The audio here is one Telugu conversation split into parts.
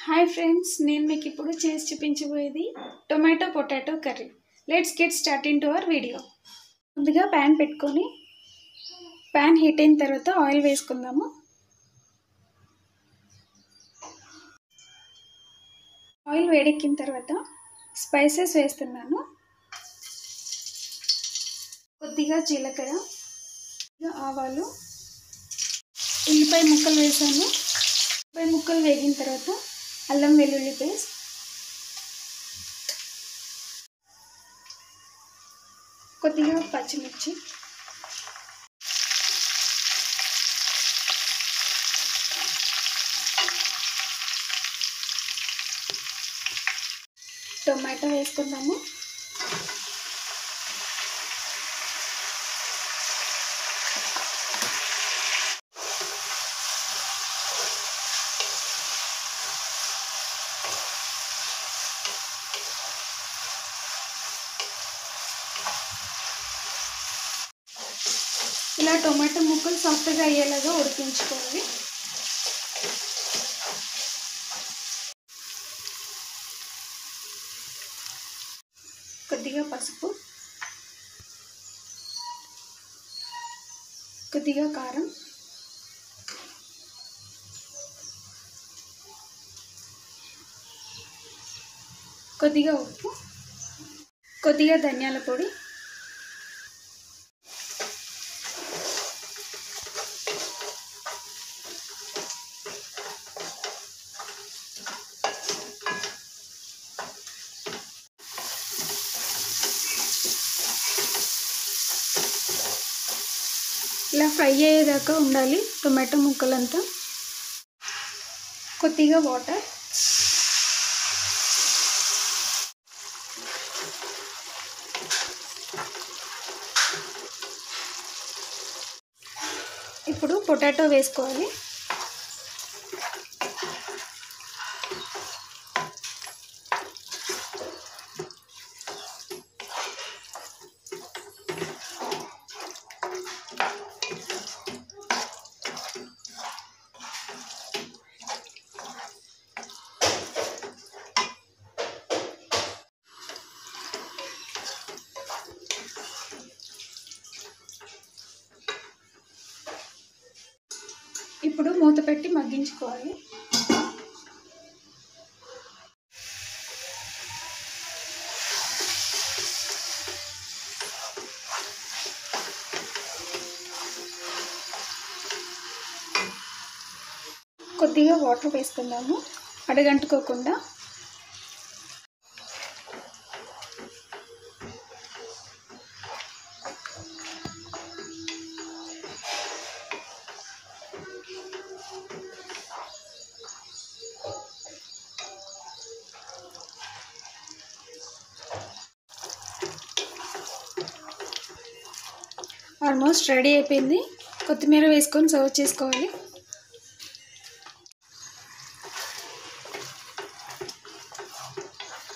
హాయ్ ఫ్రెండ్స్ నేను మీకు ఇప్పుడు చేసి చూపించబోయేది tomato potato curry let's get start into our video ముందుగా ప్యాన్ పెట్టుకొని ప్యాన్ హీట్ అయిన తర్వాత ఆయిల్ వేసుకుందాము ఆయిల్ వేడెక్కిన తర్వాత స్పైసెస్ వేస్తున్నాను కొద్దిగా జీలకర్ర కొద్దిగా ఆవాలు ఉల్లిపాయ ముక్కలు వేసాను ఉల్లిపాయ ముక్కలు వేగిన తర్వాత అల్లం వెల్లుల్లి పేస్ట్ కొద్దిగా పచ్చిమిర్చి టొమాటో వేసుకుందాము ఇలా టొమాటో ముక్కలు సాఫ్ట్గా అయ్యేలాగా ఉడికించుకోవాలి కొద్దిగా పసుపు కొద్దిగా కారం కొద్దిగా ఉప్పు కొద్దిగా ధనియాల పొడి ఇలా ఫ్రై అయ్యేదాకా ఉండాలి టొమాటో ముక్కలంతా కొద్దిగా వాటర్ ఇప్పుడు పొటాటో వేసుకోవాలి ఇప్పుడు మూత పెట్టి మగ్గించుకోవాలి కొద్దిగా వాటర్ వేసుకుందాము అడగంటుకోకుండా ఆల్మోస్ట్ రెడీ అయిపోయింది కొత్తిమీర వేసుకొని సర్వ్ చేసుకోవాలి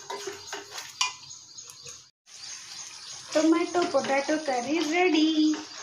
టొమాటో పొటాటో కర్రీ రెడీ